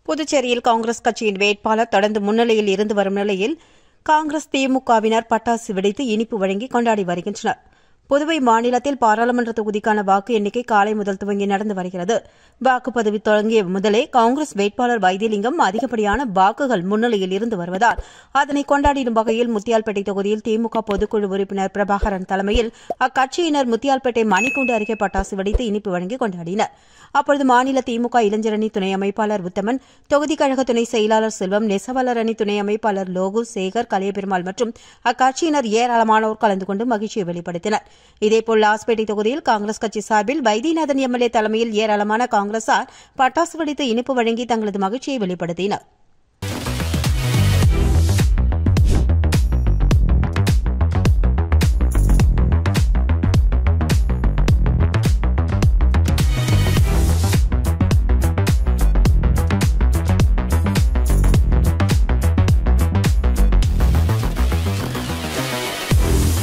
புதுச்சேரியில் காங்கிரஸ் கட்சியின் வேட்பாளர் தொடர்ந்து முன்னிலையில் இருந்து வரும் நிலையில் காங்கிரஸ் திமுகவினர் பட்டாசு வெடித்து இனிப்பு வழங்கி கொண்டாடி வருகின்றனர் புதுவை மாநிலத்தில் பாராளுமன்ற தொகுதிக்கான வாக்கு எண்ணிக்கை காலை முதல் துவங்கி நடந்து வருகிறது வாக்குப்பதிவு தொடங்கிய முதலே காங்கிரஸ் வேட்பாளர் வைத்தியலிங்கம் அதிகப்படியான வாக்குகள் முன்னிலையில் இருந்து வருவதால் அதனை கொண்டாடிடும் வகையில் முத்தியால்பேட்டை தொகுதியில் திமுக பொதுக்குழு உறுப்பினர் பிரபாகரன் தலைமையில் அக்கட்சியினர் முத்தியால்பேட்டை மணிக்கூண்டு அருகே பட்டாசு வெடித்து இனிப்பு வழங்கி கொண்டாடினர் அப்பொழுது மாநில திமுக இளைஞரணி துணை அமைப்பாளர் உத்தமன் தொகுதி கழக துணை செயலாளர் செல்வம் நெசவாளர் அணி துணை அமைப்பாளர் லோகு சேகர் கலியபெருமாள் மற்றும் அக்கட்சியினர் ஏராளமானோர் கலந்து கொண்டு மகிழ்ச்சியை வெளிப்படுத்தினர் இதேபோல் லாஸ்பேட்டை தொகுதியில் காங்கிரஸ் கட்சி சார்பில் வைத்தியநாதன் எம்எல்ஏ தலைமையில் ஏராளமான காங்கிரசார் பட்டாசு வெடித்து இனிப்பு வழங்கி தங்களது மகிழ்ச்சியை வெளிப்படுத்தினர்